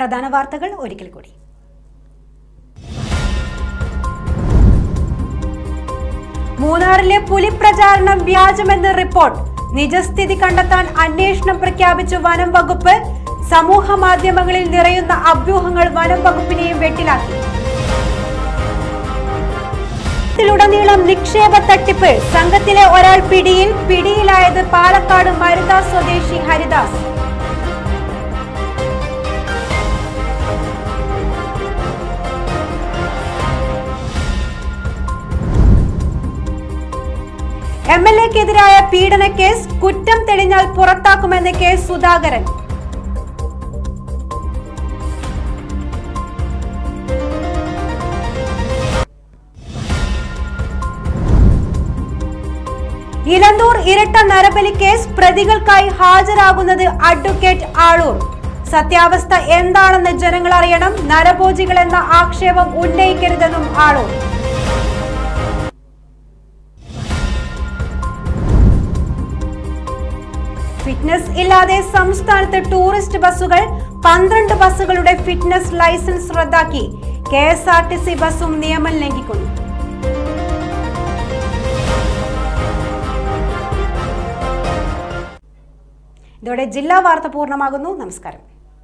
പ്രധാന വാർത്തകൾ ഒരിക്കൽ കൂടി മൂന്നാറിലെ പുലിപ്രചാരണം വ്യാജമെന്ന് റിപ്പോർട്ട് നിജസ്ഥിതി കണ്ടെത്താൻ അന്വേഷണം പ്രഖ്യാപിച്ചു വനം വകുപ്പ് സമൂഹ മാധ്യമങ്ങളിൽ നിറയുന്ന അഭ്യൂഹങ്ങൾ വനം വകുപ്പിനെയും വെട്ടിലാക്കി ത്തിലുടനീളം നിക്ഷേപ തട്ടിപ്പ് സംഘത്തിലെ ഒരാൾ പിടിയിൽ പിടിയിലായത് പാലക്കാട് മരുദാസ് സ്വദേശി ഹരിദാസ് എം എൽ എക്കെതിരായ പീഡന കേസ് കുറ്റം തെളിഞ്ഞാൽ പുറത്താക്കുമെന്ന് കെ സുധാകരൻ ഇലന്തൂർ ഇരട്ട നരബലി കേസ് പ്രതികൾക്കായി ഹാജരാകുന്നത് അഡ്വക്കേറ്റ് ആളൂർ സത്യാവസ്ഥ എന്താണെന്ന് ജനങ്ങൾ അറിയണം നരഭോജികൾ എന്ന ആക്ഷേപം ഉന്നയിക്കരുതെന്നും ആളൂർ ഫിറ്റ്നസ് ഇല്ലാതെ സംസ്ഥാനത്ത് ടൂറിസ്റ്റ് ബസ്സുകൾ പന്ത്രണ്ട് ബസ്സുകളുടെ ഫിറ്റ്നസ് ലൈസൻസ് റദ്ദാക്കി K S R T C ബസ്സും നിയമം ലംഘിക്കുന്നു ഇതോടെ ജില്ലാ വാർത്ത പൂർണ്ണമാകുന്നു നമസ്കാരം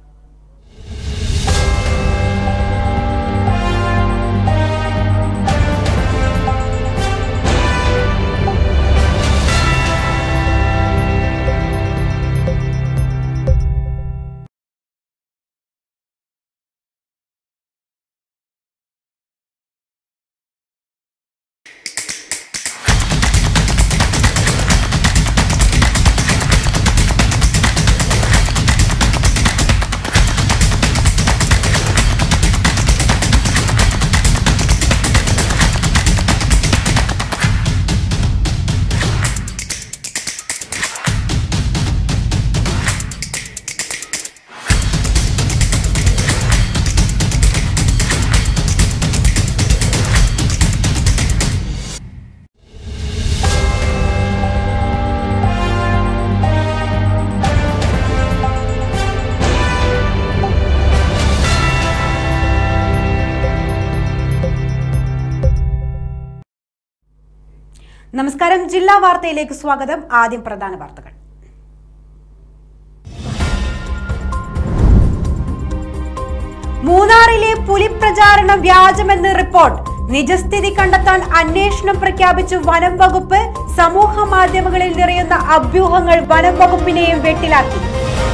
നമസ്കാരം ജില്ലാ വാർത്തയിലേക്ക് സ്വാഗതം ആദ്യം പ്രധാന വാർത്തകൾ മൂന്നാറിലെ പുലിപ്രചാരണം വ്യാജമെന്ന് റിപ്പോർട്ട് നിജസ്ഥിതി കണ്ടെത്താൻ അന്വേഷണം പ്രഖ്യാപിച്ചു വനം വകുപ്പ് സമൂഹ മാധ്യമങ്ങളിൽ നിറയുന്ന അഭ്യൂഹങ്ങൾ വനം വകുപ്പിനെയും വെട്ടിലാക്കി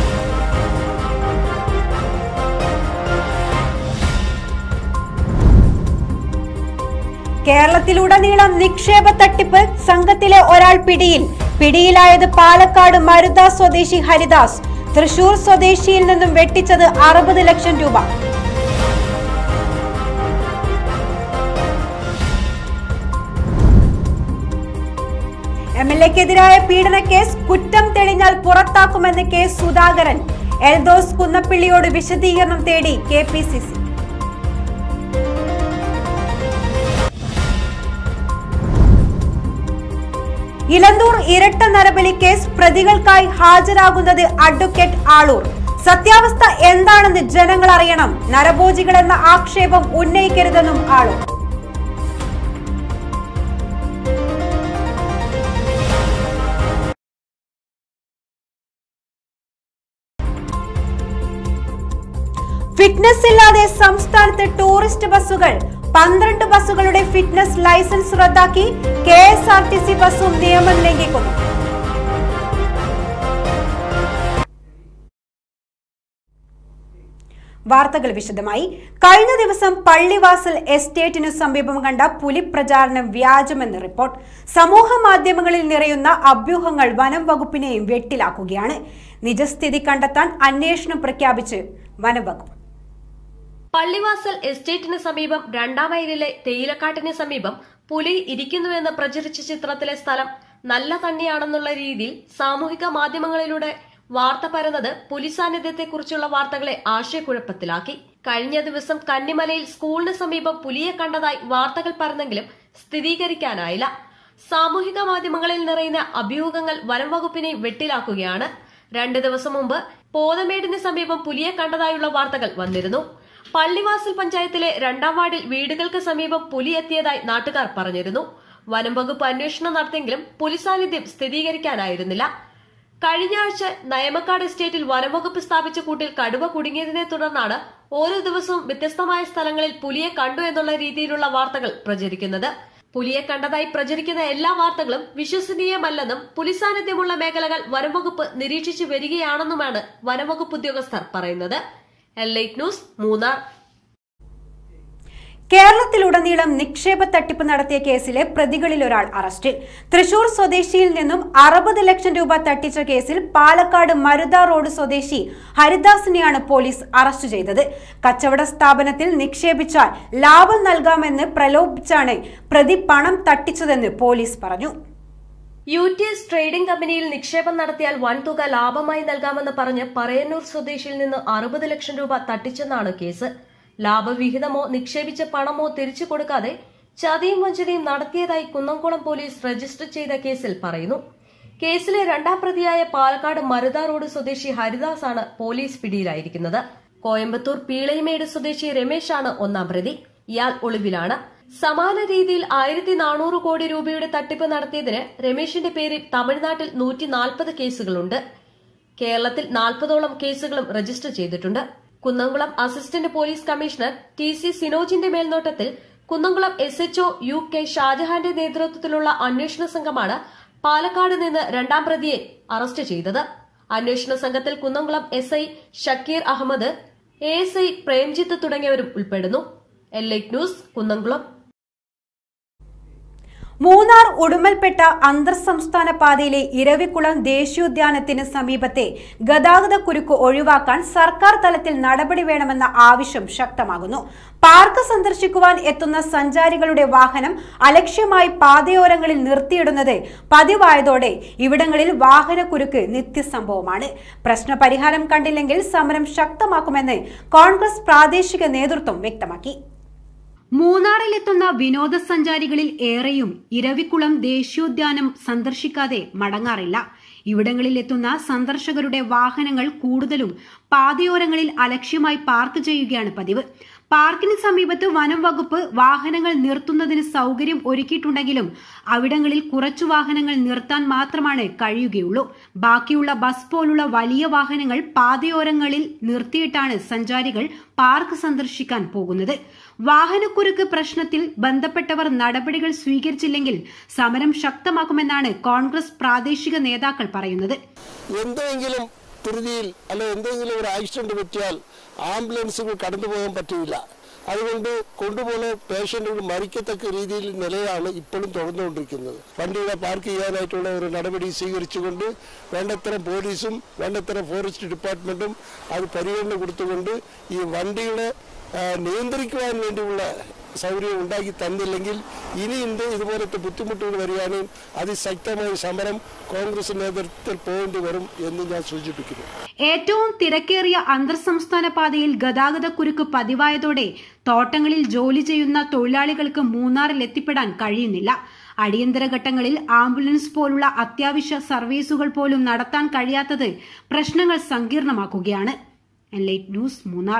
കേരളത്തിലുടനീളം നിക്ഷേപ തട്ടിപ്പ് സംഘത്തിലെ ഒരാൾ പിടിയിൽ പിടിയിലായത് പാലക്കാട് മരുദാസ് സ്വദേശി ഹരിദാസ് തൃശൂർ സ്വദേശിയിൽ നിന്നും വെട്ടിച്ചത് അറുപത് ലക്ഷം രൂപ എം എൽ എക്കെതിരായ പീഡന കേസ് കുറ്റം തെളിഞ്ഞാൽ പുറത്താക്കുമെന്ന് കെ സുധാകരൻ എൽദോസ് കുന്നപ്പിള്ളിയോട് വിശദീകരണം തേടി K P C C Elanthoor ഇരട്ട നരബലി കേസ് പ്രതികൾക്കായി ഹാജരാകുന്നത് അഡ്വക്കേറ്റ് ആളൂർ സത്യാവസ്ഥ എന്താണെന്ന് ജനങ്ങൾ അറിയണം നരഭോജികൾ എന്ന ആക്ഷേപം ഉന്നയിക്കരുതെന്നും ആളൂർ ഫിറ്റ്നസ് ഇല്ലാതെ സംസ്ഥാനത്ത് ടൂറിസ്റ്റ് ബസ്സുകൾ പന്ത്രണ്ട് ബസ്സുകളുടെ ഫിറ്റ്നസ് ലൈസൻസ് റദ്ദാക്കി K S R T C ബസ്സും നിയമം ലംഘിക്കുന്നു വാർത്തകൾ വിശദമായി കഴിഞ്ഞ ദിവസം പള്ളിവാസൽ എസ്റ്റേറ്റിനു സമീപം കണ്ട പുലിപ്രചാരണം വ്യാജമെന്ന് റിപ്പോർട്ട് സമൂഹ മാധ്യമങ്ങളിൽ നിറയുന്ന അഭ്യൂഹങ്ങൾ വനം വകുപ്പിനെയും വെട്ടിലാക്കുകയാണ് നിജസ്ഥിതി കണ്ടെത്താൻ അന്വേഷണം പ്രഖ്യാപിച്ച് വനം വകുപ്പ് പള്ളിവാസൽ എസ്റ്റേറ്റിന് സമീപം രണ്ടാം മൈലിലെ തേയിലക്കാട്ടിന് സമീപം പുലി ഇരിക്കുന്നുവെന്ന് പ്രചരിച്ച ചിത്രത്തിലെ സ്ഥലം നല്ല തന്നെയാണെന്നുള്ള രീതിയിൽ സാമൂഹിക മാധ്യമങ്ങളിലൂടെ വാർത്ത പരന്നത് പുലി സാന്നിധ്യത്തെക്കുറിച്ചുള്ള വാർത്തകളെ ആശയക്കുഴപ്പത്തിലാക്കി കഴിഞ്ഞ ദിവസം കന്നിമലയിൽ സ്കൂളിന് സമീപം പുലിയെ കണ്ടതായി വാർത്തകൾ പരന്നെങ്കിലും സ്ഥിരീകരിക്കാനായില്ല സാമൂഹിക മാധ്യമങ്ങളിൽ നിറയുന്ന അഭ്യൂഹങ്ങൾ വനം വകുപ്പിനെ വെട്ടിലാക്കുകയാണ് രണ്ട് ദിവസം മുമ്പ് പോതമേടിന് സമീപം പുലിയെ കണ്ടതായുള്ള വാർത്തകൾ വന്നിരുന്നു പള്ളിവാസൽ പഞ്ചായത്തിലെ രണ്ടാം വാർഡിൽ വീടുകൾക്ക് സമീപം പുലി എത്തിയതായി നാട്ടുകാർ പറഞ്ഞിരുന്നു വനം വകുപ്പ് അന്വേഷണം നടത്തിയെങ്കിലും പുലി സാന്നിധ്യം സ്ഥിരീകരിക്കാനായിരുന്നില്ല കഴിഞ്ഞ ആഴ്ച നയമക്കാട് എസ്റ്റേറ്റിൽ വനംവകുപ്പ് സ്ഥാപിച്ച കൂട്ടിൽ കടുവ കുടുങ്ങിയതിനെ തുടർന്നാണ് ഓരോ ദിവസവും വ്യത്യസ്തമായ സ്ഥലങ്ങളിൽ പുലിയെ കണ്ടു എന്നുള്ള രീതിയിലുള്ള വാർത്തകൾ പ്രചരിക്കുന്നത് പുലിയെ കണ്ടതായി പ്രചരിക്കുന്ന എല്ലാ വാർത്തകളും വിശ്വസനീയമല്ലെന്നും പുലി സാന്നിധ്യമുള്ള മേഖലകൾ വനംവകുപ്പ് നിരീക്ഷിച്ചു വരികയാണെന്നുമാണ് വനംവകുപ്പ് ഉദ്യോഗസ്ഥർ പറയുന്നത് എല്ലൈറ്റ് ന്യൂസ് മൂന്നാർ കേരളത്തിലുടനീളം നിക്ഷേപ തട്ടിപ്പ് നടത്തിയ കേസിലെ പ്രതികളിൽ ഒരാൾ അറസ്റ്റിൽ തൃശൂർ സ്വദേശിയിൽ നിന്നും അറുപത് ലക്ഷം രൂപ തട്ടിച്ച കേസിൽ പാലക്കാട് മരുത റോഡ് സ്വദേശി ഹരിദാസിനെയാണ് പോലീസ് അറസ്റ്റ് ചെയ്തത് കച്ചവട സ്ഥാപനത്തിൽ നിക്ഷേപിച്ചാൽ ലാഭം നൽകാമെന്ന് പ്രലോഭിച്ചാണ് പ്രതി പണം തട്ടിച്ചതെന്ന് പോലീസ് പറഞ്ഞു യു ടി എസ് ട്രേഡിംഗ് കമ്പനിയിൽ നിക്ഷേപം നടത്തിയാൽ വൻതുക ലാഭമായി നൽകാമെന്ന് പറഞ്ഞ് പറയന്നൂർ സ്വദേശിയിൽ നിന്ന് അറുപത് ലക്ഷം രൂപ തട്ടിച്ചെന്നാണ് കേസ് ലാഭവിഹിതമോ നിക്ഷേപിച്ച പണമോ തിരിച്ചു കൊടുക്കാതെ ചതിയും വഞ്ചനയും നടത്തിയതായി കുന്നംകുളം പോലീസ് രജിസ്റ്റർ ചെയ്ത കേസിൽ പറയുന്നു കേസിലെ രണ്ടാം പ്രതിയായ പാലക്കാട് മരുത റോഡ് സ്വദേശി ഹരിദാസ് ആണ് പോലീസ് പിടിയിലായിരിക്കുന്നത് കോയമ്പത്തൂർ പീളയമേട് സ്വദേശി രമേശാണ് ഒന്നാം പ്രതി ഇയാൾ ഒളിവിലാണ് സമാന രീതിയിൽ ആയിരത്തി നാനൂറ് കോടി രൂപയുടെ തട്ടിപ്പ് നടത്തിയതിന് രമേശിന്റെ പേരിൽ തമിഴ്നാട്ടിൽ നൂറ്റി നാൽപ്പത് കേസുകളുണ്ട് കേരളത്തിൽ നാൽപ്പതോളം കേസുകളും രജിസ്റ്റർ ചെയ്തിട്ടുണ്ട് Kunnamkulam assistant police commissioner T C സിനോജിന്റെ മേൽനോട്ടത്തിൽ Kunnamkulam S HO U K ഷാജഹാന്റെ നേതൃത്വത്തിലുള്ള അന്വേഷണ സംഘമാണ് പാലക്കാട് നിന്ന് രണ്ടാം പ്രതിയെ അറസ്റ്റ് ചെയ്തത് അന്വേഷണ സംഘത്തിൽ Kunnamkulam S I Shakeer Ahmed A S I Premjith തുടങ്ങിയവരും ഉൾപ്പെടുന്നു എല്ലൈറ്റ് ന്യൂസ് കുന്നംകുളം മൂന്നാർ ഉടുമൽപെട്ട അന്തർ സംസ്ഥാന പാതയിലെ ഇരവിക്കുളം ദേശീയോദ്യാനത്തിന് സമീപത്തെ ഗതാഗത കുരുക്ക് ഒഴിവാക്കാൻ സർക്കാർ തലത്തിൽ നടപടി വേണമെന്ന ആവശ്യം ശക്തമാകുന്നു പാർക്ക് സന്ദർശിക്കുവാൻ എത്തുന്ന സഞ്ചാരികളുടെ വാഹനം അലക്ഷ്യമായി പാതയോരങ്ങളിൽ നിർത്തിയിടുന്നത് പതിവായതോടെ ഇവിടങ്ങളിൽ വാഹനക്കുരുക്ക് നിത്യസംഭവമാണ് പ്രശ്നപരിഹാരം കണ്ടില്ലെങ്കിൽ സമരം ശക്തമാക്കുമെന്ന് കോൺഗ്രസ് പ്രാദേശിക നേതൃത്വം വ്യക്തമാക്കി മൂന്നാറിലെത്തുന്ന വിനോദസഞ്ചാരികളിൽ ഏറെയും ഇരവിക്കുളം ദേശീയോദ്യാനം സന്ദർശിക്കാതെ മടങ്ങാറില്ല ഇവിടങ്ങളിൽ എത്തുന്ന സന്ദർശകരുടെ വാഹനങ്ങൾ കൂടുതലും പാതയോരങ്ങളിൽ അലക്ഷ്യമായി പാർക്ക് ചെയ്യുകയാണ് പതിവ് പാർക്കിന് സമീപത്ത് വനം വകുപ്പ് വാഹനങ്ങൾ നിർത്തുന്നതിന് സൗകര്യം ഒരുക്കിയിട്ടുണ്ടെങ്കിലും അവിടങ്ങളിൽ കുറച്ചു വാഹനങ്ങൾ നിർത്താൻ മാത്രമാണ് കഴിയുകയുള്ളൂ ബാക്കിയുള്ള ബസ് പോലുള്ള വലിയ വാഹനങ്ങൾ പാതയോരങ്ങളിൽ നിർത്തിയിട്ടാണ് സഞ്ചാരികൾ പാർക്ക് സന്ദർശിക്കാൻ പോകുന്നത് വാഹനക്കുരുക്ക് പ്രശ്നത്തിൽ ബന്ധപ്പെട്ടവർ നടപടികൾ സ്വീകരിച്ചില്ലെങ്കിൽ സമരം ശക്തമാക്കുമെന്നാണ് കോൺഗ്രസ് പ്രാദേശിക നേതാക്കൾ പറയുന്നത് എന്തെങ്കിലും ധൃതിയിൽ അല്ലെ എന്തെങ്കിലും ഒരു ആക്സിഡന്റ് പറ്റിയാൽ ആംബുലൻസുകൾ കടന്നു പോകാൻ പറ്റില്ല അതുകൊണ്ട് കൊണ്ടുപോകുന്ന പേഷ്യന്റുകൾ മരിക്കത്തക്ക രീതിയിൽ നിലയാണ് ഇപ്പോഴും തുടർന്നുകൊണ്ടിരിക്കുന്നത് വണ്ടികളെ പാർക്ക് ചെയ്യാനായിട്ടുള്ള ഒരു നടപടി സ്വീകരിച്ചുകൊണ്ട് വേണ്ടത്ര പോലീസും വേണ്ടത്ര ഫോറസ്റ്റ് ഡിപ്പാർട്ട്മെന്റും അത് പരിഗണന കൊടുത്തുകൊണ്ട് ഈ വണ്ടികളെ ആ, നിയന്ത്രിക്കുവാൻ വേണ്ടിയുള്ള സൗകര്യം ഉണ്ടാക്കി തന്നില്ലെങ്കിൽ ഇനി എന്ത് ഇതുപോലത്തെ ബുദ്ധിമുട്ടുകൾ വരികയാണ് അതിശക്തമായ സമരം കോൺഗ്രസ് നേതൃത്വത്തിൽ പോകേണ്ടി വരും എന്ന് ഞാൻ സൂചിപ്പിക്കുന്നു ഏറ്റവും തിരക്കേറിയ അന്തർ സംസ്ഥാന പാതയിൽ ഗതാഗത കുരുക്ക് പതിവായതോടെ തോട്ടങ്ങളിൽ ജോലി ചെയ്യുന്ന തൊഴിലാളികൾക്ക് മൂന്നാറിൽ എത്തിപ്പെടാൻ കഴിയുന്നില്ല അടിയന്തര ഘട്ടങ്ങളിൽ ആംബുലൻസ് പോലുള്ള അത്യാവശ്യ സർവീസുകൾ പോലും നടത്താൻ കഴിയാത്തത് പ്രശ്നങ്ങൾ സങ്കീർണമാക്കുകയാണ് Enlight news Munnar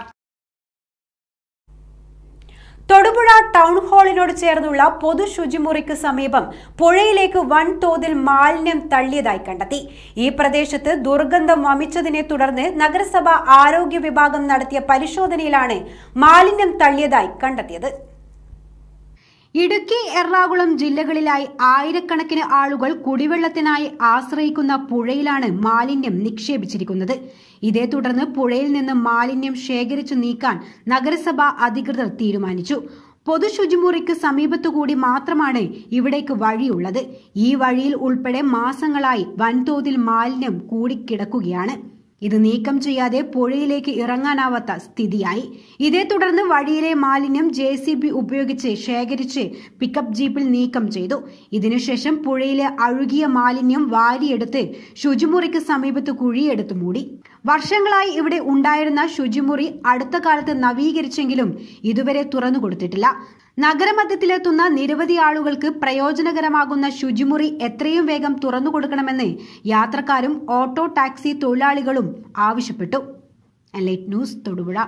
Thodupuzha town ഹാളിനോട് ചേർന്നുള്ള പൊതു ശുചിമുറിക്ക് സമീപം പുഴയിലേക്ക് വൻതോതിൽ മാലിന്യം തള്ളിയതായി കണ്ടെത്തി ഈ പ്രദേശത്ത് ദുർഗന്ധം വമിച്ചതിനെ തുടർന്ന് നഗരസഭ ആരോഗ്യ വിഭാഗം നടത്തിയ പരിശോധനയിലാണ് മാലിന്യം തള്ളിയതായി കണ്ടെത്തിയത് ഇടുക്കി എറണാകുളം ജില്ലകളിലായി ആയിരക്കണക്കിന് ആളുകൾ കുടിവെള്ളത്തിനായി ആശ്രയിക്കുന്ന പുഴയിലാണ് മാലിന്യം നിക്ഷേപിച്ചിരിക്കുന്നത് ഇതേ തുടർന്ന് പുഴയിൽ നിന്ന് മാലിന്യം ശേഖരിച്ചു നീക്കാൻ നഗരസഭ അധികൃതർ തീരുമാനിച്ചു പൊതു ശുചിമുറിക്ക് സമീപത്തുകൂടി മാത്രമാണ് ഇവിടേക്ക് വഴിയുള്ളത് ഈ വഴിയിൽ ഉൾപ്പെടെ മാസങ്ങളായി വൻതോതിൽ മാലിന്യം കൂടിക്കിടക്കുകയാണ് ഇത് നീക്കം ചെയ്യാതെ പുഴയിലേക്ക് ഇറങ്ങാനാവാത്ത സ്ഥിതിയായി ഇതേ തുടർന്ന് വഴിയിലെ മാലിന്യം ജെ സി ബി ഉപയോഗിച്ച് ശേഖരിച്ച് പിക്കപ്പ് ജീപ്പിൽ നീക്കം ചെയ്തു ഇതിനുശേഷം പുഴയിലെ അഴുകിയ മാലിന്യം വാരിയെടുത്ത് ശുചിമുറിക്ക് സമീപത്ത് കുഴിയെടുത്ത് മൂടി വർഷങ്ങളായി ഇവിടെ ഉണ്ടായിരുന്ന ശുചിമുറി അടുത്ത കാലത്ത് നവീകരിച്ചെങ്കിലും ഇതുവരെ തുറന്നു കൊടുത്തിട്ടില്ല നഗരമധ്യത്തിലെത്തുന്ന നിരവധി ആളുകൾക്ക് പ്രയോജനകരമാകുന്ന ശുചിമുറി എത്രയും വേഗം തുറന്നു കൊടുക്കണമെന്ന് യാത്രക്കാരും ഓട്ടോ ടാക്സി തൊഴിലാളികളും ആവശ്യപ്പെട്ടു ലൈറ്റ് ന്യൂസ് തൊടുപുഴ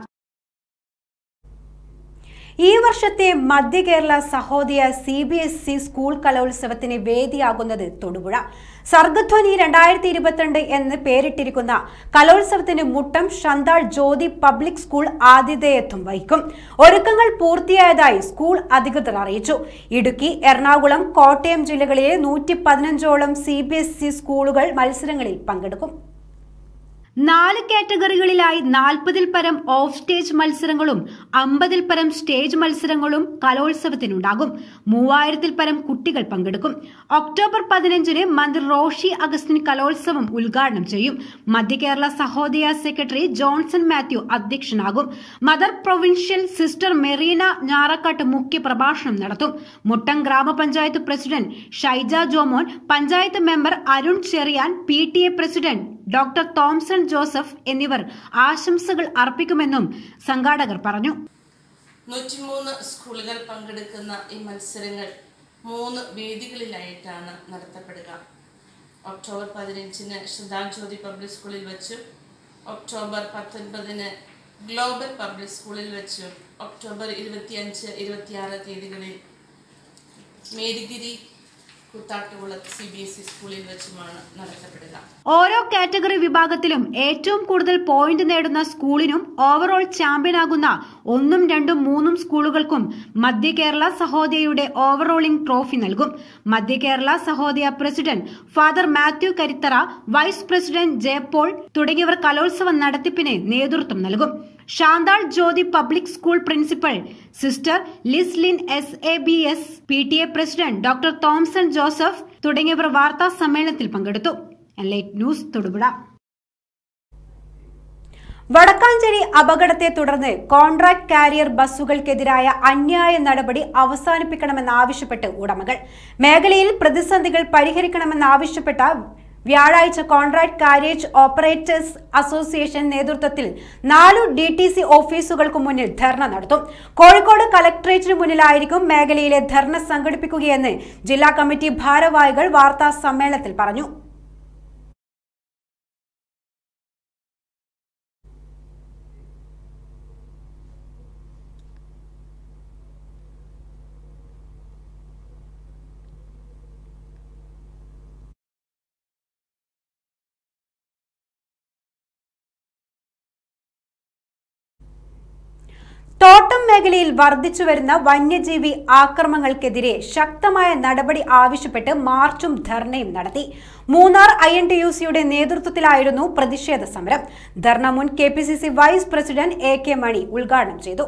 ഈ വർഷത്തെ മധ്യ Kerala Sahodaya C B S E school കലോത്സവത്തിന് വേദിയാകുന്നത് തൊടുപുഴ സർഗധ്വനി രണ്ടായിരത്തി ഇരുപത്തിരണ്ട് എന്ന് പേരിട്ടിരിക്കുന്ന കലോത്സവത്തിന് Muttom Chantal Jyothi public school ആതിഥേയത്വം വഹിക്കും ഒരുക്കങ്ങൾ പൂർത്തിയായതായി സ്കൂൾ അധികൃതർ അറിയിച്ചു ഇടുക്കി എറണാകുളം കോട്ടയം ജില്ലകളിലെ നൂറ്റി പതിനഞ്ചോളം സി ബി എസ് ഇ സ്കൂളുകൾ മത്സരങ്ങളിൽ പങ്കെടുക്കും നാല് കാറ്റഗറികളിലായി നാൽപ്പതിൽ പരം ഓഫ് സ്റ്റേജ് മത്സരങ്ങളും അമ്പതിൽ പരം സ്റ്റേജ് മത്സരങ്ങളും കലോത്സവത്തിനുണ്ടാകും മൂവായിരത്തിൽ പരം കുട്ടികൾ പങ്കെടുക്കും ഒക്ടോബർ പതിനഞ്ചിന് മന്ത്രി റോഷി അഗസ്റ്റിൻ കലോത്സവം ഉദ്ഘാടനം ചെയ്യും മധ്യ കേരള സഹോദയ സെക്രട്ടറി ജോൺസൺ മാത്യു അധ്യക്ഷനാകും mother provincial sister Merina Njarakkattu മുഖ്യ പ്രഭാഷണം നടത്തും മുട്ടം ഗ്രാമപഞ്ചായത്ത് president Shyja Jomon panchayat member Arun Cherian P T A president doctor Thomson Joseph എന്നിവർ ആശംസകൾ അർപ്പിക്കുമെന്നും സംഘാടകർ പറഞ്ഞു നൂറ്റിമൂന്ന് സ്കൂളുകൾ പങ്കെടുക്കുന്ന ഈ മത്സരങ്ങൾ മൂന്ന് വേദികളിലായിട്ടാണ് നടത്തപ്പെടുക ഒക്ടോബർ പതിനഞ്ചിന് ശ്രദ്ധാഞ്ജ്യോതി പബ്ലിക് സ്കൂളിൽ വെച്ചും ഒക്ടോബർ പത്തൊൻപതിന് ഗ്ലോബൽ പബ്ലിക് സ്കൂളിൽ വെച്ചും ഒക്ടോബർ ഇരുപത്തിയഞ്ച് ഇരുപത്തിയാറ് തീയതികളിൽ മേരിഗിരി കൂത്താട്ടുകുളത്ത് സി ബി എസ് ഇ സ്കൂളിൽ വെച്ചുമാണ് നടത്തപ്പെടുക ഓരോ കാറ്റഗറി വിഭാഗത്തിലും ഏറ്റവും കൂടുതൽ പോയിന്റ് നേടുന്ന സ്കൂളിനും ഓവറോൾ ചാമ്പ്യനാകുന്ന ഒന്നും രണ്ടും മൂന്നും സ്കൂളുകൾക്കും മധ്യ കേരള സഹോദയയുടെ ഓവറോളിംഗ് ട്രോഫി നൽകും മധ്യ Kerala Sahodaya president father Mathew Karithara vice president Jayapaul തുടങ്ങിയവർ കലോത്സവ നടത്തിപ്പിന് നേതൃത്വം നൽകും Chantal Jyothi public school principal sister Lislin S A B S P T A president doctor Thomson Joseph തുടങ്ങിയവർ വാർത്താ സമ്മേളനത്തിൽ പങ്കെടുത്തു ലൈറ്റ് ന്യൂസ് തൊടുപുഴ വടക്കാഞ്ചേരി അപകടത്തെ തുടർന്ന് കോൺട്രാക്ട് കാരിയർ ബസ്സുകൾക്കെതിരായ അന്യായ നടപടി അവസാനിപ്പിക്കണമെന്നാവശ്യപ്പെട്ട് ഉടമകൾ മേഖലയിൽ പ്രതിസന്ധികൾ പരിഹരിക്കണമെന്നാവശ്യപ്പെട്ട വ്യാഴാഴ്ച കോൺട്രാക്ട് കാരേജ് ഓപ്പറേറ്റേഴ്സ് അസോസിയേഷൻ നേതൃത്വത്തിൽ നാലു ഡി ടി സി ഓഫീസുകൾക്ക് മുന്നിൽ ധർണ നടത്തും കോഴിക്കോട് കലക്ട്രേറ്റിന് മുന്നിലായിരിക്കും മേഖലയിലെ ധർണ സംഘടിപ്പിക്കുകയെന്ന് ജില്ലാ കമ്മിറ്റി ഭാരവാഹികൾ വാർത്താ സമ്മേളനത്തിൽ പറഞ്ഞു തോട്ടം മേഖലയിൽ വർദ്ധിച്ചു വരുന്ന വന്യജീവി ആക്രമണങ്ങൾക്കെതിരെ ശക്തമായ നടപടി ആവശ്യപ്പെട്ട് മാർച്ചും ധർണയും നടത്തി Munnar I N T U സിയുടെ നേതൃത്വത്തിലായിരുന്നു പ്രതിഷേധ സമരം ധർണ മുൻ K P C C vice president A K Mani ഉദ്ഘാടനം ചെയ്തു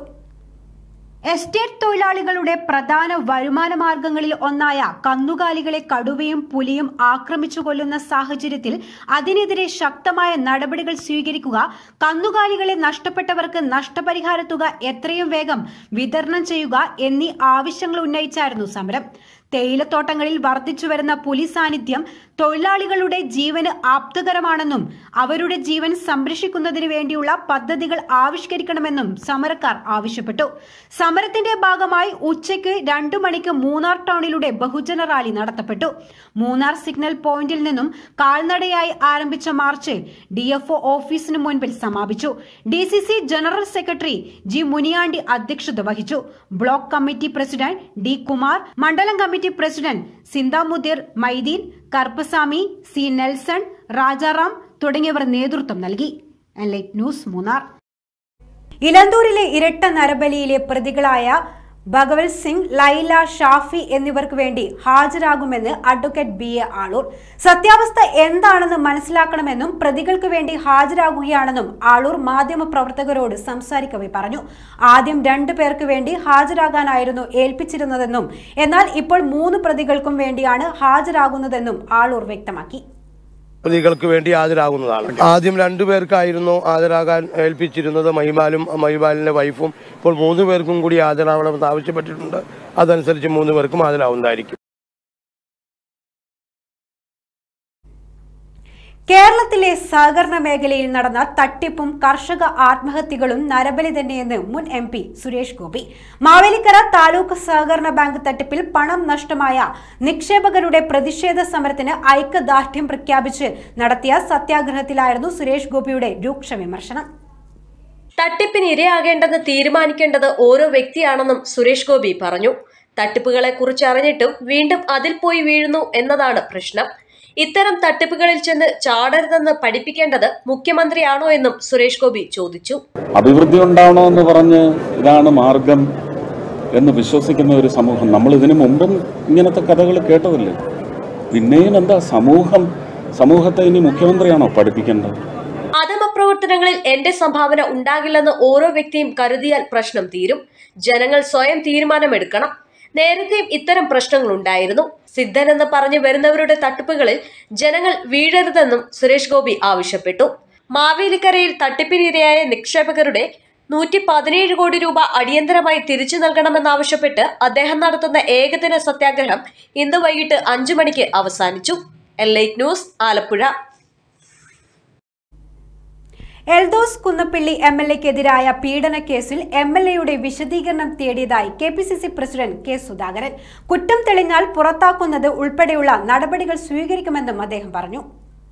എസ്റ്റേറ്റ് തൊഴിലാളികളുടെ പ്രധാന വരുമാന മാർഗങ്ങളിൽ ഒന്നായ കന്നുകാലികളെ കടുവയും പുലിയും ആക്രമിച്ചു കൊല്ലുന്ന സാഹചര്യത്തിൽ അതിനെതിരെ ശക്തമായ നടപടികൾ സ്വീകരിക്കുക കന്നുകാലികളെ നഷ്ടപ്പെട്ടവർക്ക് നഷ്ടപരിഹാര തുക എത്രയും വേഗം വിതരണം ചെയ്യുക എന്നീ ആവശ്യങ്ങൾ ഉന്നയിച്ചായിരുന്നു സമരം തേയിലത്തോട്ടങ്ങളിൽ വർദ്ധിച്ചു വരുന്ന പുലി സാന്നിധ്യം തൊഴിലാളികളുടെ ജീവന് ആപ്തകരമാണെന്നും അവരുടെ ജീവൻ സംരക്ഷിക്കുന്നതിന് വേണ്ടിയുള്ള പദ്ധതികൾ ആവിഷ്കരിക്കണമെന്നും സമരക്കാർ ആവശ്യപ്പെട്ടു സമരത്തിന്റെ ഭാഗമായി ഉച്ചയ്ക്ക് രണ്ടു മണിക്ക് മൂന്നാർ ടൗണിലൂടെ ബഹുജന റാലി നടത്തപ്പെട്ടു മൂന്നാർ സിഗ്നൽ പോയിന്റിൽ നിന്നും കാൽനടയായി ആരംഭിച്ച മാർച്ച് ഡിഎഫ്ഒ ഓഫീസിന് മുൻപിൽ സമാപിച്ചു D C C general secretary G Muniyandi അധ്യക്ഷത വഹിച്ചു block committee president D Kumar മണ്ഡലം കമ്മിറ്റി പ്രസിഡന്റ് സിന്ദ മുദിർ മൈദീൻ കർപ്പസാമി സി നെൽസൺ രാജാറാം തുടങ്ങിയവർ നേതൃത്വം നൽകി ലൈറ്റ് ന്യൂസ് മൂന്നാർ ഇലന്തൂരിലെ ഇരട്ട നരബലിയിലെ പ്രതികളായ ഭഗവത് സിംഗ് ലൈല ഷാഫി എന്നിവർക്ക് വേണ്ടി ഹാജരാകുമെന്ന് അഡ്വക്കേറ്റ് ബി എ ആളൂർ സത്യാവസ്ഥ എന്താണെന്ന് മനസ്സിലാക്കണമെന്നും പ്രതികൾക്ക് വേണ്ടി ഹാജരാകുകയാണെന്നും ആളൂർ മാധ്യമപ്രവർത്തകരോട് സംസാരിക്കവെ പറഞ്ഞു ആദ്യം രണ്ടു പേർക്ക് വേണ്ടി ഹാജരാകാനായിരുന്നു ഏൽപ്പിച്ചിരുന്നതെന്നും എന്നാൽ ഇപ്പോൾ മൂന്ന് പ്രതികൾക്കും വേണ്ടിയാണ് ഹാജരാകുന്നതെന്നും ആളൂർ വ്യക്തമാക്കി പ്രതികൾക്ക് വേണ്ടി ഹാജരാകുന്നതാണ് ആദ്യം രണ്ടു പേർക്കായിരുന്നു ഹാജരാകാൻ ഏൽപ്പിച്ചിരുന്നത് മഹിമാലും മഹിമാലിന്റെ വൈഫും ഇപ്പോൾ മൂന്ന് പേർക്കും കൂടി ഹാജരാകണമെന്ന് ആവശ്യപ്പെട്ടിട്ടുണ്ട് അതനുസരിച്ച് മൂന്ന് പേർക്കും ഹാജരാവുന്നതായിരിക്കും കേരളത്തിലെ സഹകരണ മേഖലയിൽ നടന്ന തട്ടിപ്പും കർഷക ആത്മഹത്യകളും നരബലി തന്നെയെന്ന് മുൻ എം പി സുരേഷ് ഗോപി മാവേലിക്കര താലൂക്ക് സഹകരണ ബാങ്ക് തട്ടിപ്പിൽ പണം നഷ്ടമായ നിക്ഷേപകരുടെ പ്രതിഷേധ സമരത്തിന് ഐക്യദാർഢ്യം പ്രഖ്യാപിച്ച് നടത്തിയ സത്യാഗ്രഹത്തിലായിരുന്നു സുരേഷ് ഗോപിയുടെ രൂക്ഷ വിമർശനം തട്ടിപ്പിന് ഇരയാകേണ്ടെന്ന് തീരുമാനിക്കേണ്ടത് ഓരോ വ്യക്തിയാണെന്നും സുരേഷ് ഗോപി പറഞ്ഞു തട്ടിപ്പുകളെ കുറിച്ച് അറിഞ്ഞിട്ടും വീണ്ടും അതിൽ പോയി വീഴുന്നു എന്നതാണ് പ്രശ്നം ഇത്തരം തട്ടിപ്പുകളിൽ ചെന്ന് ചാടരുതെന്ന് പഠിപ്പിക്കേണ്ടത് മുഖ്യമന്ത്രിയാണോ എന്നും സുരേഷ് ഗോപി ചോദിച്ചു അഭിവൃദ്ധി ഉണ്ടാവണമെന്ന് പറഞ്ഞ് ഇതാണ് മാർഗം എന്ന് വിശ്വസിക്കുന്ന ഒരു സമൂഹം നമ്മൾ ഇതിനു മുമ്പും ഇങ്ങനത്തെ കഥകൾ കേട്ടതല്ലേ പിന്നെയും എന്താ സമൂഹം സമൂഹത്തെ ഇനി മുഖ്യമന്ത്രിയാണോ പഠിപ്പിക്കേണ്ടത് അധമ പ്രവർത്തനങ്ങളിൽ എന്റെ സംഭാവന ഉണ്ടാകില്ലെന്ന് ഓരോ വ്യക്തിയും കരുതിയാൽ പ്രശ്നം തീരും ജനങ്ങൾ സ്വയം തീരുമാനമെടുക്കണം നേരത്തെയും ഇത്തരം പ്രശ്നങ്ങൾ ഉണ്ടായിരുന്നു സിദ്ധൻ എന്ന് പറഞ്ഞു വരുന്നവരുടെ തട്ടിപ്പുകളിൽ ജനങ്ങൾ വീഴരുതെന്നും സുരേഷ് ഗോപി ആവശ്യപ്പെട്ടു മാവേലിക്കരയിൽ തട്ടിപ്പിനിരയായ നിക്ഷേപകരുടെ നൂറ്റി പതിനേഴ് കോടി രൂപ അടിയന്തരമായി തിരിച്ചു നൽകണമെന്നാവശ്യപ്പെട്ട് അദ്ദേഹം നടത്തുന്ന ഏകദിന സത്യാഗ്രഹം ഇന്ന് വൈകിട്ട് അഞ്ചു മണിക്ക് അവസാനിച്ചു L news Alappuzha Eldhose Kunnappilly M L എക്കെതിരായ പീഡന കേസിൽ എം എൽ എയുടെ വിശദീകരണം തേടിയതായി K P C C president K Sudhakaran കുറ്റം തെളിഞ്ഞാൽ പുറത്താക്കുന്നത് ഉൾപ്പെടെയുള്ള നടപടികൾ സ്വീകരിക്കുമെന്നും അദ്ദേഹം പറഞ്ഞു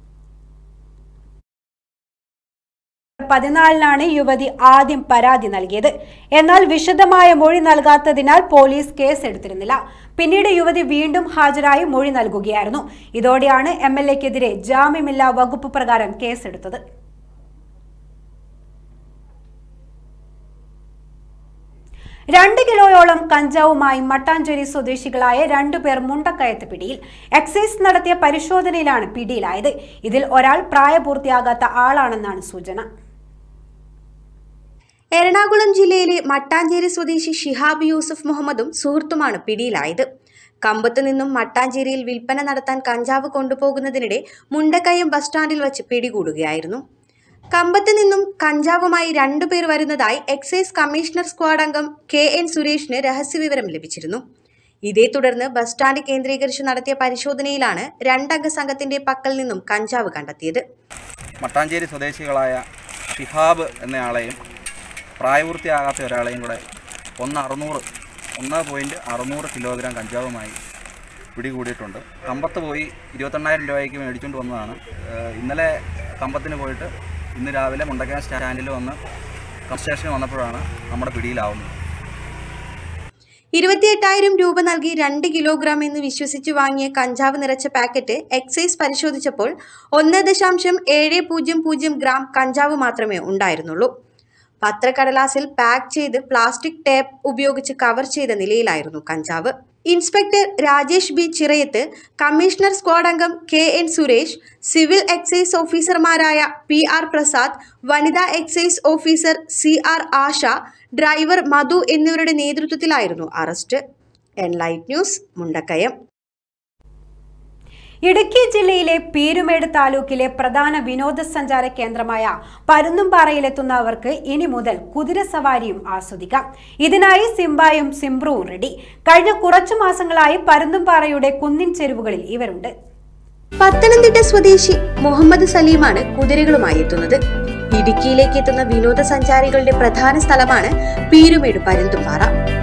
പതിനാലിനാണ് യുവതി ആദ്യം പരാതി നൽകിയത് എന്നാൽ വിശദമായ മൊഴി നൽകാത്തതിനാൽ പോലീസ് കേസെടുത്തിരുന്നില്ല പിന്നീട് യുവതി വീണ്ടും ഹാജരായി മൊഴി നൽകുകയായിരുന്നു ഇതോടെയാണ് എം എൽ എക്കെതിരെ ജാമ്യമില്ലാ വകുപ്പ് പ്രകാരം കേസെടുത്തത് രണ്ട് കിലോയോളം കഞ്ചാവുമായി മട്ടാഞ്ചേരി സ്വദേശികളായ രണ്ടുപേർ മുണ്ടക്കയത്ത് പിടിയിൽ എക്സൈസ് നടത്തിയ പരിശോധനയിലാണ് പിടിയിലായത് ഇതിൽ ഒരാൾ പ്രായപൂർത്തിയാകാത്ത ആളാണെന്നാണ് സൂചന എറണാകുളം ജില്ലയിലെ മട്ടാഞ്ചേരി സ്വദേശി ഷിഹാബ് യൂസഫ് മുഹമ്മദും സുഹൃത്തുമാണ് പിടിയിലായത് കമ്പത്ത് നിന്നും മട്ടാഞ്ചേരിയിൽ വിൽപ്പന നടത്താൻ കഞ്ചാവ് കൊണ്ടുപോകുന്നതിനിടെ മുണ്ടക്കയം ബസ് സ്റ്റാൻഡിൽ വച്ച് പിടികൂടുകയായിരുന്നു കമ്പത്ത് നിന്നും കഞ്ചാവുമായി രണ്ടുപേർ വരുന്നതായി എക്സൈസ് കമ്മീഷണർ സ്ക്വാഡ് അംഗം കെ എൻ സുരേഷിന് രഹസ്യവിവരം ലഭിച്ചിരുന്നു ഇതേ തുടർന്ന് ബസ് സ്റ്റാൻഡ് കേന്ദ്രീകരിച്ച് നടത്തിയ പരിശോധനയിലാണ് രണ്ടംഗ സംഘത്തിന്റെ പക്കൽ നിന്നും കഞ്ചാവ് കണ്ടെത്തിയത് മട്ടാഞ്ചേരി സ്വദേശികളായ ഷിഹാബ് എന്നയാളെയും പ്രായപൂർത്തിയാകാത്ത ഒരാളെയും കൂടെ ഒന്ന് അറുന്നൂറ് ഒന്ന് പോയിൻറ്റ് അറുന്നൂറ് കിലോഗ്രാം കഞ്ചാവുമായി പിടികൂടിയിട്ടുണ്ട് കമ്പത്ത് പോയി ഇരുപത്തെണ്ണായിരം രൂപയ്ക്ക് മേടിച്ചുകൊണ്ട് വന്നതാണ് ഏഹ് ഇന്നലെ കമ്പത്തിന് പോയിട്ട് ഇന്ന് രാവിലെ മുണ്ടക്കയം സ്റ്റാൻഡിൽ വന്ന് കമ്പ് സ്റ്റേഷനിൽ വന്നപ്പോഴാണ് നമ്മുടെ പിടിയിലാവുന്നത് ഇരുപത്തിയെട്ടായിരം രൂപ നൽകി രണ്ട് കിലോഗ്രാം എന്ന് വിശ്വസിച്ച് വാങ്ങിയ കഞ്ചാവ് നിറച്ച പാക്കറ്റ് എക്സൈസ് പരിശോധിച്ചപ്പോൾ ഒന്ന് ദശാംശം ഏഴ് പൂജ്യം പൂജ്യം ഗ്രാം കഞ്ചാവ് മാത്രമേ ഉണ്ടായിരുന്നുള്ളൂ പത്രക്കടലാസിൽ പാക്ക് ചെയ്ത് പ്ലാസ്റ്റിക് ടേപ്പ് ഉപയോഗിച്ച് കവർ ചെയ്ത നിലയിലായിരുന്നു കഞ്ചാവ് inspector Rajesh B Chirayath commissioner squad അംഗം K N Suresh civil excise ഓഫീസർമാരായ പി ആർ പ്രസാദ് വനിതാ excise officer C R Asha driver Madhu എന്നിവരുടെ നേതൃത്വത്തിലായിരുന്നു arrest Enlight news Mundakayam Idukki ജില്ലയിലെ പീരുമേട് താലൂക്കിലെ പ്രധാന വിനോദസഞ്ചാര കേന്ദ്രമായ പരുന്തുംപാറയിലെത്തുന്നവർക്ക് ഇനി മുതൽ കുതിരസവാരിയും ആസ്വദിക്കാം ഇതിനായി സിംബായും സിംബ്രുവും റെഡി കഴിഞ്ഞ കുറച്ചു മാസങ്ങളായി പരുന്തുംപാറയുടെ കുന്നിൻ ചെരുവുകളിൽ ഇവരുണ്ട് പത്തനംതിട്ട സ്വദേശി മുഹമ്മദ് സലീമാണ് കുതിരകളുമായി എത്തുന്നത് ഇടുക്കിയിലേക്ക് എത്തുന്ന വിനോദസഞ്ചാരികളുടെ പ്രധാന സ്ഥലമാണ് പീരുമേട് പരുന്തുംപാറ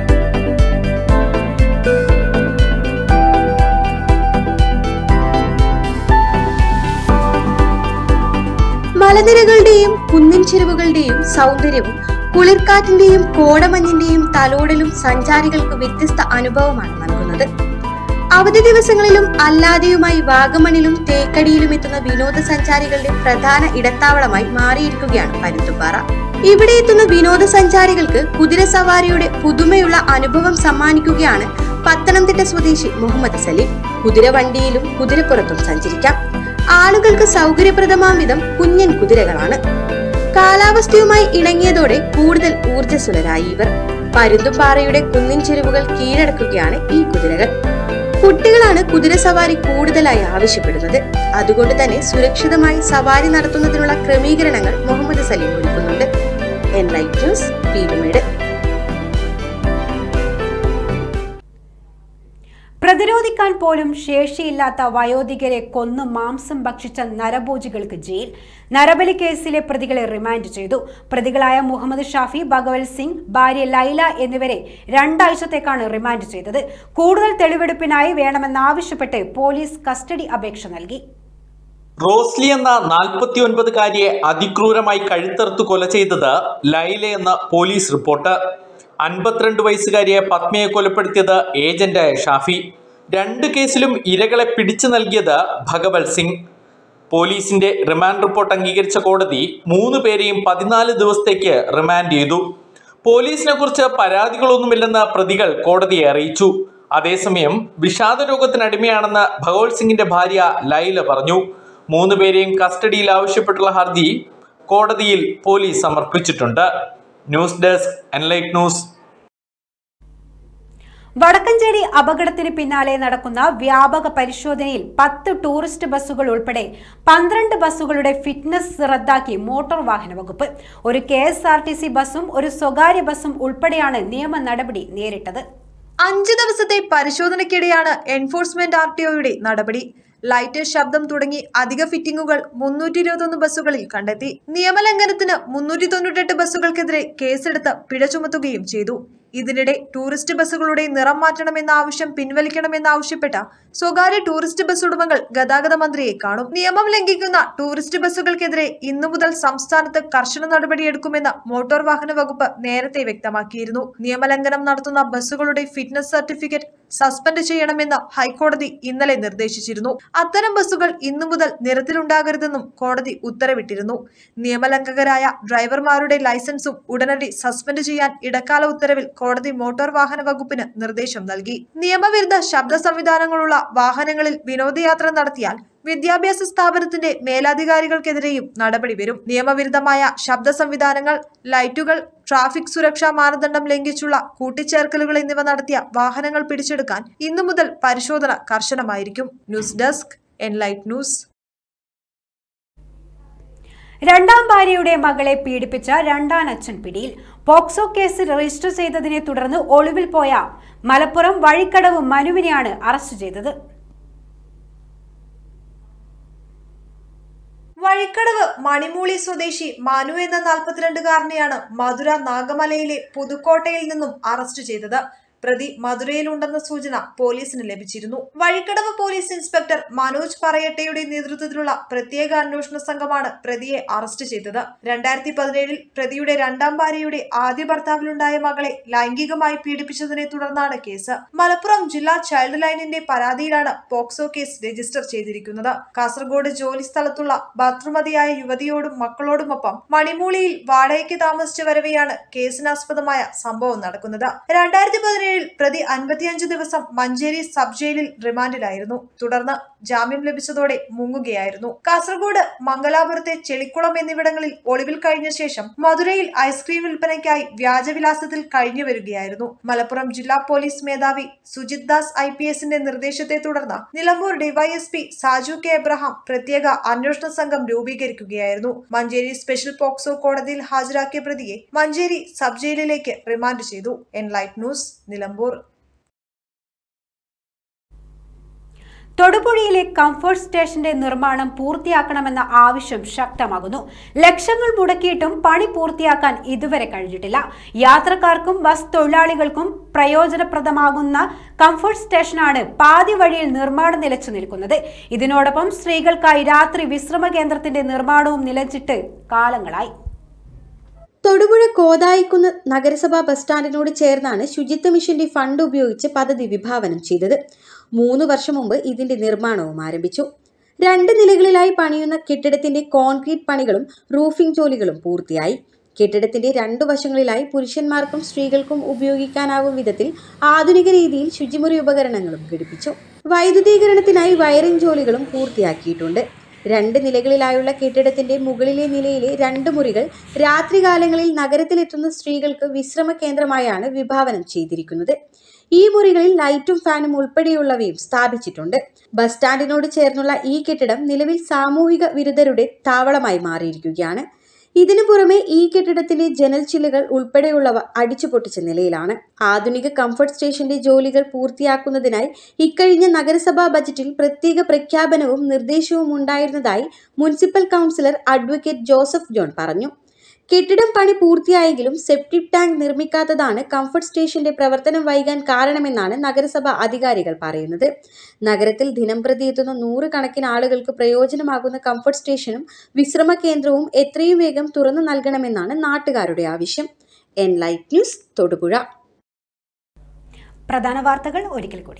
മലനിരകളുടെയും കുന്നിൻ ചെരുവുകളുടെയും സൗന്ദര്യവും കുളിർക്കാറ്റിന്റെയും കോടമഞ്ഞിന്റെയും തലോടലും സഞ്ചാരികൾക്ക് വ്യത്യസ്ത അനുഭവമാണ് നൽകുന്നത് അവധി ദിവസങ്ങളിലും അല്ലാതെയുമായി വാഗമണിലും തേക്കടിയിലും എത്തുന്ന വിനോദസഞ്ചാരികളുടെ പ്രധാന ഇടത്താവളമായി മാറിയിരിക്കുകയാണ് പരുന്തുംപാറ ഇവിടെ എത്തുന്ന വിനോദസഞ്ചാരികൾക്ക് കുതിരസവാരിയുടെ പുതുമയുള്ള അനുഭവം സമ്മാനിക്കുകയാണ് പത്തനംതിട്ട സ്വദേശി മുഹമ്മദ് സലീം കുതിരവണ്ടിയിലും കുതിരപ്പുറത്തും സഞ്ചരിക്കാം ആളുകൾക്ക് സൗകര്യപ്രദമാം വിധം കുഞ്ഞൻ കുതിരകളാണ് കാലാവസ്ഥയുമായി ഇണങ്ങിയതോടെ കൂടുതൽ ഊർജ്ജസ്വലരായി ഇവർ പരുന്തുംപാറയുടെ കുന്നിൻ ചെരുവുകൾ കീഴടക്കുകയാണ് ഈ കുതിരകൾ കുട്ടികളാണ് കുതിരസവാരി കൂടുതലായി ആവശ്യപ്പെടുന്നത് അതുകൊണ്ട് തന്നെ സുരക്ഷിതമായി സവാരി നടത്തുന്നതിനുള്ള ക്രമീകരണങ്ങൾ മുഹമ്മദ് സലീം ഒരുക്കുന്നുണ്ട് എൻലൈറ്റ് ന്യൂസ് പീരുമേട് പ്രതിരോധിക്കാൻ പോലും ശേഷിയില്ലാത്ത വയോധികരെ കൊന്നു മാംസം ഭക്ഷിച്ച നരഭോജികൾക്ക് ജയിൽ നരബലി കേസിലെ പ്രതികളെ റിമാൻഡ് ചെയ്തു പ്രതികളായ മുഹമ്മദ് ഷാഫി ഭഗവത് സിംഗ് ഭാര്യ ലൈല എന്നിവരെ രണ്ടാഴ്ചത്തേക്കാണ് റിമാൻഡ് ചെയ്തത് കൂടുതൽ തെളിവെടുപ്പിനായി വേണമെന്നാവശ്യപ്പെട്ട് പോലീസ് കസ്റ്റഡി അപേക്ഷ നൽകി റോസ്ലി എന്ന നാൽപ്പത്തി ഒൻപതുകാരിയെ അതിക്രൂരമായി കഴുത്തറുത്ത് കൊല ചെയ്തത് ലൈല എന്ന പോലീസ് റിപ്പോർട്ട് അൻപത്തിരണ്ട് വയസ്സുകാരിയെ പത്മയെ കൊലപ്പെടുത്തിയത് ഏജന്റായ ഷാഫി രണ്ട് കേസിലും ഇരകളെ പിടിച്ചു നൽകിയത് ഭഗവത് സിംഗ് പോലീസിന്റെ റിമാൻഡ് റിപ്പോർട്ട് അംഗീകരിച്ച കോടതി മൂന്ന് പേരെയും പതിനാല് ദിവസത്തേക്ക് റിമാൻഡ് ചെയ്തു പോലീസിനെ കുറിച്ച് പരാതികളൊന്നുമില്ലെന്ന് പ്രതികൾ കോടതിയെ അറിയിച്ചു അതേസമയം വിഷാദ രോഗത്തിനടിമയാണെന്ന് ഭഗവത് സിംഗിന്റെ ഭാര്യ ലൈല പറഞ്ഞു മൂന്ന് പേരെയും കസ്റ്റഡിയിൽ ആവശ്യപ്പെട്ടുള്ള ഹർജി കോടതിയിൽ പോലീസ് സമർപ്പിച്ചിട്ടുണ്ട് news desk Enlight news Vadakkanchery അപകടത്തിന് പിന്നാലെ നടക്കുന്ന വ്യാപക പരിശോധനയിൽ പത്ത് ടൂറിസ്റ്റ് ബസ്സുകൾ ഉൾപ്പെടെ പന്ത്രണ്ട് ബസ്സുകളുടെ ഫിറ്റ്നസ് റദ്ദാക്കി മോട്ടോർ വാഹന വകുപ്പ് ഒരു K S R T C ബസ്സും ഒരു സ്വകാര്യ ബസ്സും ഉൾപ്പെടെയാണ് നിയമ നടപടി നേരിട്ടത് അഞ്ച് ദിവസത്തെ പരിശോധനയ്ക്കിടെയാണ് എൻഫോഴ്സ്മെന്റ് ആർ ടി ഒയുടെ നടപടി ലൈറ്റ് ശബ്ദം തുടങ്ങി അധിക ഫിറ്റിംഗുകൾ മുന്നൂറ്റി ഇരുപത്തൊന്ന് ബസ്സുകളിൽ കണ്ടെത്തി നിയമലംഘനത്തിന് മുന്നൂറ്റി തൊണ്ണൂറ്റെട്ട് ബസ്സുകൾക്കെതിരെ കേസെടുത്ത് പിഴ ചുമത്തുകയും ചെയ്തു ഇതിനിടെ ടൂറിസ്റ്റ് ബസ്സുകളുടെ നിറം മാറ്റണമെന്ന ആവശ്യം പിൻവലിക്കണമെന്നാവശ്യപ്പെട്ട സ്വകാര്യ ടൂറിസ്റ്റ് ബസ് ഉടമകൾ ഗതാഗത മന്ത്രിയെ കാണും നിയമം ലംഘിക്കുന്ന ടൂറിസ്റ്റ് ബസ്സുകൾക്കെതിരെ ഇന്നു മുതൽ സംസ്ഥാനത്ത് കർശന നടപടിയെടുക്കുമെന്ന് മോട്ടോർ വാഹന വകുപ്പ് നേരത്തെ വ്യക്തമാക്കിയിരുന്നു നിയമലംഘനം നടത്തുന്ന ബസ്സുകളുടെ ഫിറ്റ്നസ് സർട്ടിഫിക്കറ്റ് സസ്പെൻഡ് ചെയ്യണമെന്ന് ഹൈക്കോടതി ഇന്നലെ നിർദ്ദേശിച്ചിരുന്നു അത്തരം ബസ്സുകൾ ഇന്നു മുതൽ നിരത്തിലുണ്ടാകരുതെന്നും കോടതി ഉത്തരവിട്ടിരുന്നു നിയമലംഘകരായ ഡ്രൈവർമാരുടെ ലൈസൻസും ഉടനടി സസ്പെൻഡ് ചെയ്യാൻ ഇടക്കാല ഉത്തരവിൽ കോടതി മോട്ടോർ വാഹന വകുപ്പിന് നിർദ്ദേശം നൽകി നിയമവിരുദ്ധ ശബ്ദ സംവിധാനങ്ങളുള്ള വാഹനങ്ങളിൽ വിനോദയാത്ര നടത്തിയാൽ വിദ്യാഭ്യാസ സ്ഥാപനത്തിന്റെ മേലധികാരികൾക്കെതിരെയും നടപടി വരും നിയമവിരുദ്ധമായ ശബ്ദ സംവിധാനങ്ങൾ ലൈറ്റുകൾ ട്രാഫിക് സുരക്ഷാ മാനദണ്ഡം ലംഘിച്ചുള്ള കൂട്ടിച്ചേർക്കലുകൾ എന്നിവ നടത്തിയ വാഹനങ്ങൾ പിടിച്ചെടുക്കാൻ ഇന്നു മുതൽ പരിശോധന കർശനമായിരിക്കും ന്യൂസ് ഡെസ്ക് എൻലൈറ്റ് ന്യൂസ് രണ്ടാം ഭാര്യയുടെ മകളെ പീഡിപ്പിച്ച രണ്ടാം അച്ഛൻ പിടിയിൽ പോക്സോ കേസ് രജിസ്റ്റർ ചെയ്തതിനെ തുടർന്ന് ഒളിവിൽ പോയ മലപ്പുറം വഴിക്കടവ് മനുവിനെയാണ് അറസ്റ്റ് ചെയ്തത് വഴിക്കടവ് മണിമൂളി സ്വദേശി മനു എന്ന നാൽപ്പത്തിരണ്ടുകാരനെയാണ് മധുര നാഗമലയിലെ പുതുക്കോട്ടയിൽ നിന്നും അറസ്റ്റ് ചെയ്തത് പ്രതി മധുരയിലുണ്ടെന്ന സൂചന പോലീസിന് ലഭിച്ചിരുന്നു വഴിക്കടവ് പോലീസ് ഇൻസ്പെക്ടർ മനോജ് പറയട്ടയുടെ നേതൃത്വത്തിലുള്ള പ്രത്യേക അന്വേഷണ സംഘമാണ് പ്രതിയെ അറസ്റ്റ് ചെയ്തത് രണ്ടായിരത്തി പതിനേഴിൽ പ്രതിയുടെ രണ്ടാം ഭാര്യയുടെ ആദ്യ ഭർത്താവിലുണ്ടായ മകളെ ലൈംഗികമായി പീഡിപ്പിച്ചതിനെ തുടർന്നാണ് കേസ് മലപ്പുറം ജില്ലാ ചൈൽഡ് ലൈനിന്റെ പരാതിയിലാണ് പോക്സോ കേസ് രജിസ്റ്റർ ചെയ്തിരിക്കുന്നത് കാസർഗോഡ് ജോലി സ്ഥലത്തുള്ള ഭർത്തൃമതിയായ യുവതിയോടും മക്കളോടുമൊപ്പം മണിമൂളിയിൽ വാടകയ്ക്ക് താമസിച്ചു വരവെയാണ് കേസിനാസ്പദമായ സംഭവം നടക്കുന്നത് രണ്ടായിരത്തി പതിനേഴിൽ പ്രതി അൻപത്തിയഞ്ച് ദിവസം മഞ്ചേരി സബ് ജയിലിൽ റിമാൻഡിലായിരുന്നു തുടർന്ന് ജാമ്യം ലഭിച്ചതോടെ മുങ്ങുകയായിരുന്നു കാസർഗോഡ് മംഗലാപുരത്തെ ചെളിക്കുളം എന്നിവിടങ്ങളിൽ ഒളിവിൽ കഴിഞ്ഞ ശേഷം മധുരയിൽ ഐസ്ക്രീം വിൽപ്പനയ്ക്കായി വ്യാജവിലാസത്തിൽ കഴിഞ്ഞു വരികയായിരുന്നു മലപ്പുറം ജില്ലാ പോലീസ് മേധാവി സുജിത് ദാസ് ഐ പി എസിന്റെ നിർദ്ദേശത്തെ തുടർന്ന് നിലമ്പൂർ ഡിവൈഎസ്പി സാജു കെ എബ്രഹാം പ്രത്യേക അന്വേഷണ സംഘം രൂപീകരിക്കുകയായിരുന്നു മഞ്ചേരി സ്പെഷ്യൽ പോക്സോ കോടതിയിൽ ഹാജരാക്കിയ പ്രതിയെ മഞ്ചേരി സബ് ജയിലിലേക്ക് റിമാൻഡ് ചെയ്തു എൻലൈറ്റ് ന്യൂസ് നിലമ്പൂർ തൊടുപുഴയിലെ കംഫർട്ട് സ്റ്റേഷന്റെ നിർമ്മാണം പൂർത്തിയാക്കണമെന്ന ആവശ്യം ശക്തമാകുന്നു ലക്ഷങ്ങൾ മുടക്കിയിട്ടും പണി പൂർത്തിയാക്കാൻ ഇതുവരെ കഴിഞ്ഞിട്ടില്ല യാത്രക്കാർക്കും ബസ് തൊഴിലാളികൾക്കും പ്രയോജനപ്രദമാകുന്ന കംഫർട്ട് സ്റ്റേഷനാണ് പാതി വഴിയിൽ നിർമ്മാണം നിലച്ചു നിൽക്കുന്നത് ഇതിനോടൊപ്പം സ്ത്രീകൾക്കായി രാത്രി വിശ്രമ കേന്ദ്രത്തിന്റെ നിർമ്മാണവും നിലച്ചിട്ട് കാലങ്ങളായി തൊടുപുഴ കോതായിക്കുന്ന് നഗരസഭാ ബസ് സ്റ്റാൻഡിനോട് ചേർന്നാണ് ശുചിത്വ മിഷന്റെ ഫണ്ട് ഉപയോഗിച്ച് പദ്ധതി വിഭാവനം ചെയ്തത് മൂന്ന് വർഷം മുമ്പ് ഇതിന്റെ നിർമ്മാണവും ആരംഭിച്ചു രണ്ട് നിലകളിലായി പണിയുന്ന കെട്ടിടത്തിന്റെ കോൺക്രീറ്റ് പണികളും റൂഫിംഗ് ജോലികളും പൂർത്തിയായി കെട്ടിടത്തിന്റെ രണ്ടു വശങ്ങളിലായി പുരുഷന്മാർക്കും സ്ത്രീകൾക്കും ഉപയോഗിക്കാനാവും വിധത്തിൽ ആധുനിക രീതിയിൽ ശുചിമുറി ഉപകരണങ്ങളും ഘടിപ്പിച്ചു വൈദ്യുതീകരണത്തിനായി വയറിംഗ് ജോലികളും പൂർത്തിയാക്കിയിട്ടുണ്ട് രണ്ട് നിലകളിലായുള്ള കെട്ടിടത്തിന്റെ മുകളിലെ നിലയിലെ രണ്ട് മുറികൾ രാത്രികാലങ്ങളിൽ നഗരത്തിലെത്തുന്ന സ്ത്രീകൾക്ക് വിശ്രമ കേന്ദ്രമായാണ് വിഭാവനം ചെയ്തിരിക്കുന്നത് ഈ മുറികളിൽ ലൈറ്റും ഫാനും ഉൾപ്പെടെയുള്ളവയും സ്ഥാപിച്ചിട്ടുണ്ട് ബസ് സ്റ്റാൻഡിനോട് ചേർന്നുള്ള ഈ കെട്ടിടം നിലവിൽ സാമൂഹിക വിരുദ്ധരുടെ താവളമായി മാറിയിരിക്കുകയാണ് ഇതിനു പുറമെ ഈ കെട്ടിടത്തിന്റെ ജനൽ ചില്ലുകൾ ഉൾപ്പെടെയുള്ളവ അടിച്ചു പൊട്ടിച്ച നിലയിലാണ് ആധുനിക കംഫർട്ട് സ്റ്റേഷന്റെ ജോലികൾ പൂർത്തിയാക്കുന്നതിനായി ഇക്കഴിഞ്ഞ നഗരസഭാ ബജറ്റിൽ പ്രത്യേക പ്രഖ്യാപനവും നിർദ്ദേശവും ഉണ്ടായിരുന്നതായി municipal councillor advocate Joseph John പറഞ്ഞു കെട്ടിടം പണി പൂർത്തിയായെങ്കിലും സെപ്റ്റിക് ടാങ്ക് നിർമ്മിക്കാത്തതാണ് കംഫർട്ട് സ്റ്റേഷന്റെ പ്രവർത്തനം വൈകാൻ കാരണമെന്നാണ് നഗരസഭ അധികാരികൾ പറയുന്നത് നഗരത്തിൽ ദിനംപ്രതി എത്തുന്ന നൂറുകണക്കിന് ആളുകൾക്ക് പ്രയോജനമാകുന്ന കംഫർട്ട് സ്റ്റേഷനും വിശ്രമ കേന്ദ്രവും എത്രയും വേഗം തുറന്നു നൽകണമെന്നാണ് നാട്ടുകാരുടെ ആവശ്യം എൻ ലൈറ്റ് ന്യൂസ് തൊടുപുഴ പ്രധാന വാർത്തകൾ ഒരിക്കൽ കൂടി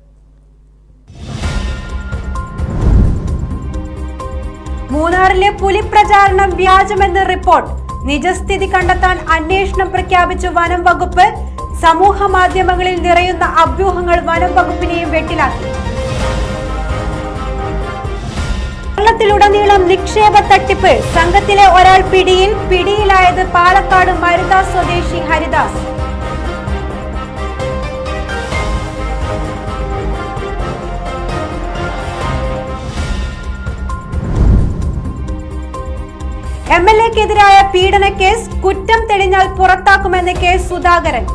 മൂന്നാറിലെ പുലിപ്രചാരണം വ്യാജമെന്ന് റിപ്പോർട്ട് നിജസ്ഥിതി കണ്ടെത്താൻ അന്വേഷണം പ്രഖ്യാപിച്ചു വനം വകുപ്പ് സമൂഹ മാധ്യമങ്ങളിൽ നിറയുന്ന അഭ്യൂഹങ്ങൾ വനം വകുപ്പിനെയും വെട്ടിലാക്കി കേരളത്തിലുടനീളം നിക്ഷേപ തട്ടിപ്പ് സംഘത്തിലെ ഒരാൾ പിടിയിൽ പിടിയിലായത് പാലക്കാട് മരുദാസ് സ്വദേശി ഹരിദാസ് എം എൽ എക്കെതിരായ പീഡന കേസ് കുറ്റം തെളിഞ്ഞാൽ പുറത്താക്കുമെന്ന് കെ സുധാകരൻ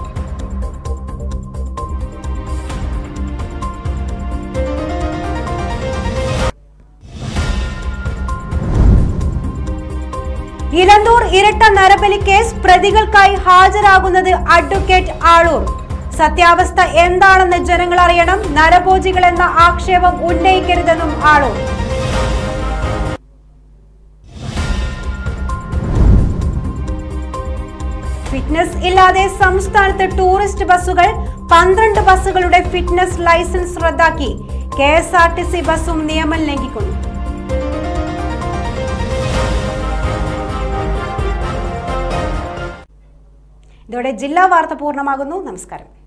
ഇലന്തൂർ ഇരട്ട നരബലി കേസ് പ്രതികൾക്കായി ഹാജരാകുന്നത് അഡ്വക്കേറ്റ് ആളൂർ സത്യാവസ്ഥ എന്താണെന്ന് ജനങ്ങൾ അറിയണം നരഭോജികൾ എന്ന ആക്ഷേപം ഉന്നയിക്കരുതെന്നും ആളൂർ ഫിറ്റ്നസ് ഇല്ലാതെ സംസ്ഥാനത്ത് ടൂറിസ്റ്റ് ബസ്സുകൾ പന്ത്രണ്ട് ബസ്സുകളുടെ ഫിറ്റ്നസ് ലൈസൻസ് റദ്ദാക്കി K S R T C ബസ്സും നിയമം ലംഘിക്കുന്നു ഇതോടെ ജില്ലാ വാർത്ത പൂർണ്ണമാകുന്നു നമസ്കാരം